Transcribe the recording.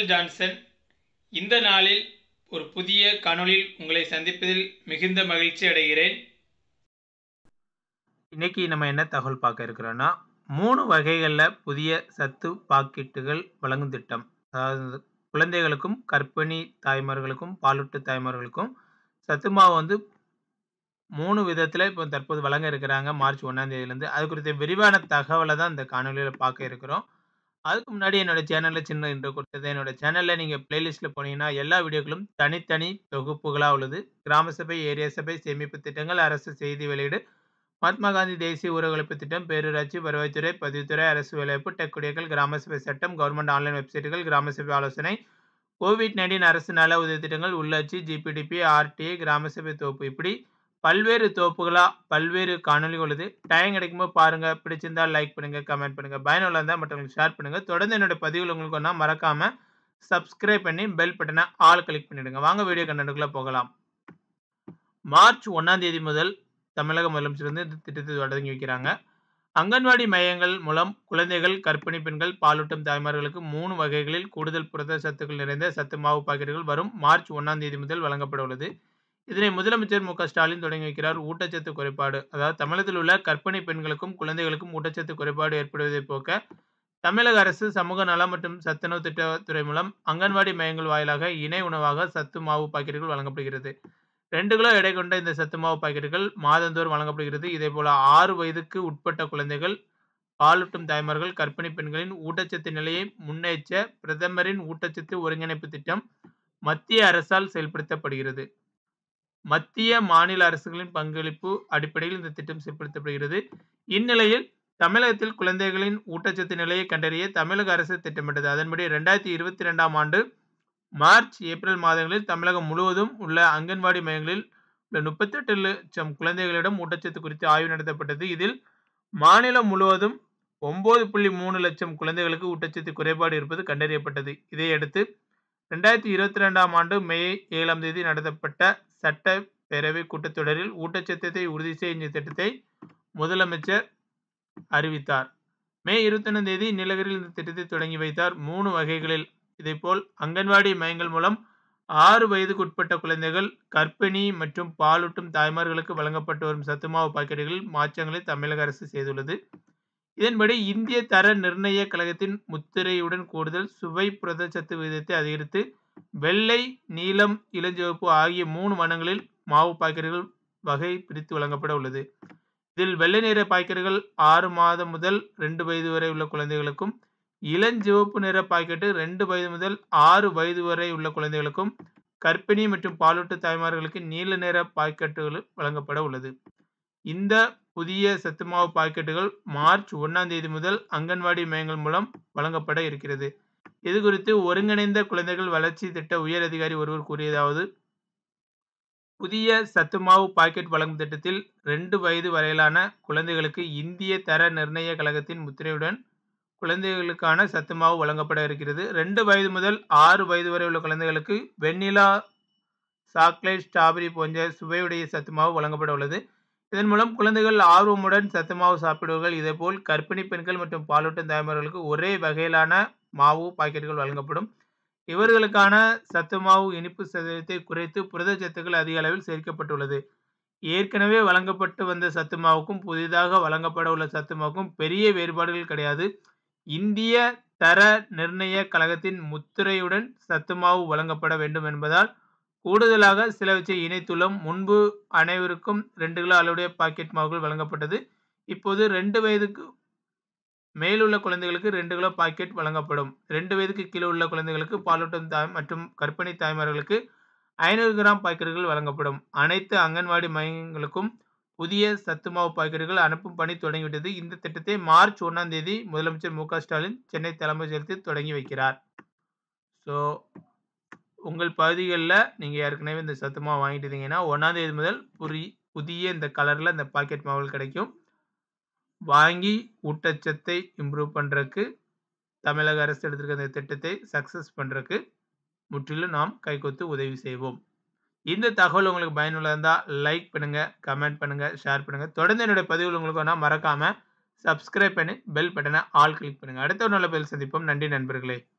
Michael Johnson இந்த நாளில் ஒரு புதிய காணொளியில் உங்களை சந்திப்பதில் மிகுந்த மகிழ்ச்சி அடைகிறேன் இன்னைக்கு நம்ம என்ன தகவல் பார்க்க இருக்கிறோன்னா மூணு வகைகளில் புதிய சத்து பாக்கெட்டுகள் வழங்கும் திட்டம் அதாவது குழந்தைகளுக்கும் கர்ப்பிணி தாய்மார்களுக்கும் பாலூட்டு தாய்மார்களுக்கும் சத்து மாவு வந்து மூணு விதத்தில் இப்போ தற்போது வழங்க இருக்கிறாங்க மார்ச் ஒன்றாம் தேதியிலேருந்து அது குறித்த விரிவான தகவலை தான் இந்த காணொலியில் பார்க்க இருக்கிறோம் அதுக்கு முன்னாடி என்னோட சேனலில் சின்ன இன்ட்ரோ கொடுத்தது என்னோட சேனலில் நீங்கள் பிளேலிஸ்ட்டில் போனீங்கன்னா எல்லா வீடியோக்களும் தனித்தனி தொகுப்புகளாக உள்ளது கிராம சபை ஏரியா சபை சேமிப்பு திட்டங்கள் அரசு செய்தி வெளியீடு மகாத்மா காந்தி தேசிய ஊரகழிப்பு திட்டம் பேரூராட்சி வருவாய்த்துறை பதிவுத்துறை அரசு வேலைவாய்ப்பு டெக் குடியர்கள் கிராம சபை சட்டம் கவர்மெண்ட் ஆன்லைன் வெப்சைட்டுகள் கிராம சபை ஆலோசனை கோவிட் நைன்டீன் அரசு நல உதவி திட்டங்கள் உள்ளாட்சி ஜிபிடிபி ஆர்டிஐ கிராம சபை தொகுப்பு இப்படி பல்வேறு தொகுப்புகளாக பல்வேறு காணொலி உள்ளது டைம் கிடைக்கும்போது பாருங்கள் பிடிச்சிருந்தால் லைக் பண்ணுங்கள் கமெண்ட் பண்ணுங்கள் பயனுள்ள இருந்தால் மற்றவங்களுக்கு ஷேர் பண்ணுங்கள் தொடர்ந்து என்னோட பதிவுகள் உங்களுக்கு ஒன்றா மறக்காமல் சப்ஸ்கிரைப் பண்ணி பெல் பட்டனை ஆல் கிளிக் பண்ணிவிடுங்க வாங்க வீடியோ கண்டென்ட்டுக்குள்ளே போகலாம் மார்ச் ஒன்றாம் தேதி முதல் தமிழக முதலமைச்சர் வந்து இந்த திட்டத்தை தொடங்கி வைக்கிறாங்க அங்கன்வாடி மையங்கள் மூலம் குழந்தைகள் கர்ப்பிணி பெண்கள் பாலூட்டும் தாய்மார்களுக்கு மூணு வகைகளில் கூடுதல் புரத சத்துக்கள் நிறைந்த சத்து மாவு பாக்கெட்டுகள் வரும் மார்ச் ஒன்றாம் தேதி முதல் வழங்கப்பட உள்ளது இதனை முதலமைச்சர் மு ஸ்டாலின் தொடங்கி வைக்கிறார் ஊட்டச்சத்து குறைபாடு அதாவது தமிழகத்தில் உள்ள கர்ப்பிணி பெண்களுக்கும் குழந்தைகளுக்கும் ஊட்டச்சத்து குறைபாடு ஏற்படுவதை போக்க தமிழக அரசு சமூக நலம் மற்றும் சத்துணவு திட்டத்துறை மூலம் அங்கன்வாடி மையங்கள் வாயிலாக இணை உணவாக சத்து மாவு பாக்கெட்டுகள் வழங்கப்படுகிறது ரெண்டு கிலோ எடை கொண்ட இந்த சத்து மாவு பாக்கெட்டுகள் மாதந்தோறும் வழங்கப்படுகிறது இதே போல ஆறு வயதுக்கு உட்பட்ட குழந்தைகள் பாலூட்டும் தாய்மார்கள் கர்ப்பிணி பெண்களின் ஊட்டச்சத்து நிலையை முன்னேற்ற பிரதமரின் ஊட்டச்சத்து ஒருங்கிணைப்பு திட்டம் மத்திய அரசால் செயல்படுத்தப்படுகிறது மத்திய மாநில அரசுகளின் பங்களிப்பு அடிப்படையில் இந்த திட்டம் செயல்படுத்தப்படுகிறது இந்நிலையில் தமிழகத்தில் குழந்தைகளின் ஊட்டச்சத்து நிலையை கண்டறிய தமிழக அரசு திட்டமிட்டது அதன்படி ரெண்டாயிரத்தி இருபத்தி ரெண்டாம் ஆண்டு மார்ச் ஏப்ரல் மாதங்களில் தமிழகம் முழுவதும் உள்ள அங்கன்வாடி மையங்களில் உள்ள முப்பத்தெட்டு லட்சம் குழந்தைகளிடம் ஊட்டச்சத்து குறித்து ஆய்வு நடத்தப்பட்டது இதில் மாநிலம் முழுவதும் ஒன்பது புள்ளி மூணு லட்சம் குழந்தைகளுக்கு ஊட்டச்சத்து குறைபாடு இருப்பது கண்டறியப்பட்டது இதையடுத்து ரெண்டாயிரத்தி இருபத்தி ரெண்டாம் ஆண்டு மே ஏழாம் தேதி நடத்தப்பட்ட சட்டப்பேரவை கூட்டத்தொடரில் ஊட்டச்சத்தத்தை உறுதி செய்யும் திட்டத்தை முதலமைச்சர் அறிவித்தார் மே இருபத்தொன்னாம் தேதி நீலகிரியில் இந்த திட்டத்தை தொடங்கி வைத்தார் மூணு வகைகளில் இதேபோல் அங்கன்வாடி மையங்கள் மூலம் ஆறு வயதுக்கு உட்பட்ட குழந்தைகள் கர்ப்பிணி மற்றும் பாலூட்டும் தாய்மார்களுக்கு வழங்கப்பட்டு வரும் சத்துமாவு பாக்கெட்டுகளில் மாற்றங்களை தமிழக அரசு செய்துள்ளது இதன்படி இந்திய தர நிர்ணய கழகத்தின் முத்திரையுடன் கூடுதல் சுவை புரதச்சத்து விகிதத்தை அதிகரித்து வெள்ளை நீலம் இளஞ்சிவப்பு ஆகிய மூணு வண்ணங்களில் மாவு பாக்கெட்டுகள் வகை பிரித்து வழங்கப்பட உள்ளது இதில் வெள்ளை நிற பாக்கெட்டுகள் ஆறு மாதம் முதல் ரெண்டு வயது வரை உள்ள குழந்தைகளுக்கும் இளஞ்சிவப்பு நிற பாக்கெட்டு ரெண்டு வயது முதல் ஆறு வயது வரை உள்ள குழந்தைகளுக்கும் கர்ப்பிணி மற்றும் பாலூட்டு தாய்மார்களுக்கு நீல நிற பாக்கெட்டுகள் வழங்கப்பட உள்ளது இந்த புதிய சத்துமாவு பாக்கெட்டுகள் மார்ச் ஒன்றாம் தேதி முதல் அங்கன்வாடி மையங்கள் மூலம் வழங்கப்பட இருக்கிறது இது குறித்து ஒருங்கிணைந்த குழந்தைகள் வளர்ச்சி திட்ட உயர் அதிகாரி ஒருவர் கூறியதாவது புதிய சத்துமாவு பாக்கெட் வழங்கும் திட்டத்தில் ரெண்டு வயது வரையிலான குழந்தைகளுக்கு இந்திய தர நிர்ணய கழகத்தின் முத்திரையுடன் குழந்தைகளுக்கான சத்து மாவு வழங்கப்பட இருக்கிறது ரெண்டு வயது முதல் ஆறு வயது வரை உள்ள குழந்தைகளுக்கு வெண்ணிலா சாக்லேட் ஸ்ட்ராபெரி போன்ற சுவையுடைய சத்து மாவு வழங்கப்பட உள்ளது இதன் மூலம் குழந்தைகள் ஆர்வமுடன் சத்து மாவு சாப்பிடுவார்கள் இதேபோல் கர்ப்பிணி பெண்கள் மற்றும் பாலூட்டும் தாய்மார்களுக்கு ஒரே வகையிலான மாவு பாக்கெட்டுகள் வழங்கப்படும் இவர்களுக்கான சத்து மாவு இனிப்பு சதவீதத்தை குறைத்து புரதச்சத்துக்கள் அதிக அளவில் சேர்க்கப்பட்டுள்ளது ஏற்கனவே வழங்கப்பட்டு வந்த சத்து மாவுக்கும் புதிதாக வழங்கப்பட உள்ள சத்து மாவுக்கும் பெரிய வேறுபாடுகள் கிடையாது இந்திய தர நிர்ணய கழகத்தின் முத்திரையுடன் சத்து மாவு வழங்கப்பட வேண்டும் என்பதால் கூடுதலாக சிலவற்றை இணைத்துள்ளோம் முன்பு அனைவருக்கும் ரெண்டு கிலோ அளவுடைய பாக்கெட் மாவுகள் வழங்கப்பட்டது இப்போது ரெண்டு வயதுக்கு மேலுள்ள குழந்தைகளுக்கு ரெண்டு கிலோ பாக்கெட் வழங்கப்படும் ரெண்டு வயதுக்கு கீழே உள்ள குழந்தைகளுக்கு பாலூட்டும் தாய் மற்றும் கர்ப்பிணி தாய்மார்களுக்கு ஐநூறு கிராம் பாக்கெட்டுகள் வழங்கப்படும் அனைத்து அங்கன்வாடி மையங்களுக்கும் புதிய சத்துமாவு பாக்கெட்டுகள் அனுப்பும் பணி தொடங்கிவிட்டது இந்த திட்டத்தை மார்ச் ஒன்றாம் தேதி முதலமைச்சர் மு ஸ்டாலின் சென்னை தலைமைச் செயலகத்தில் தொடங்கி வைக்கிறார் ஸோ உங்கள் பகுதிகளில் நீங்கள் ஏற்கனவே இந்த சத்துமாவு வாங்கிட்டு இருந்தீங்கன்னா ஒன்றாம் தேதி முதல் புரி புதிய இந்த கலரில் இந்த பாக்கெட் மாவுகள் கிடைக்கும் வாங்கி ஊட்டச்சத்தை இம்ப்ரூவ் பண்ணுறதுக்கு தமிழக அரசு எடுத்திருக்க இந்த திட்டத்தை சக்ஸஸ் பண்ணுறதுக்கு முற்றிலும் நாம் கைகொத்து உதவி செய்வோம் இந்த தகவல் உங்களுக்கு பயனுள்ளதாக இருந்தால் லைக் பண்ணுங்கள் கமெண்ட் பண்ணுங்கள் ஷேர் பண்ணுங்கள் தொடர்ந்து என்னுடைய பதிவுகள் உங்களுக்கு வேணால் மறக்காமல் சப்ஸ்கிரைப் பண்ணி பெல் பட்டனை ஆல் கிளிக் பண்ணுங்கள் அடுத்த ஒரு நல்ல பதில் சந்திப்போம் நன்றி நண்பர்களே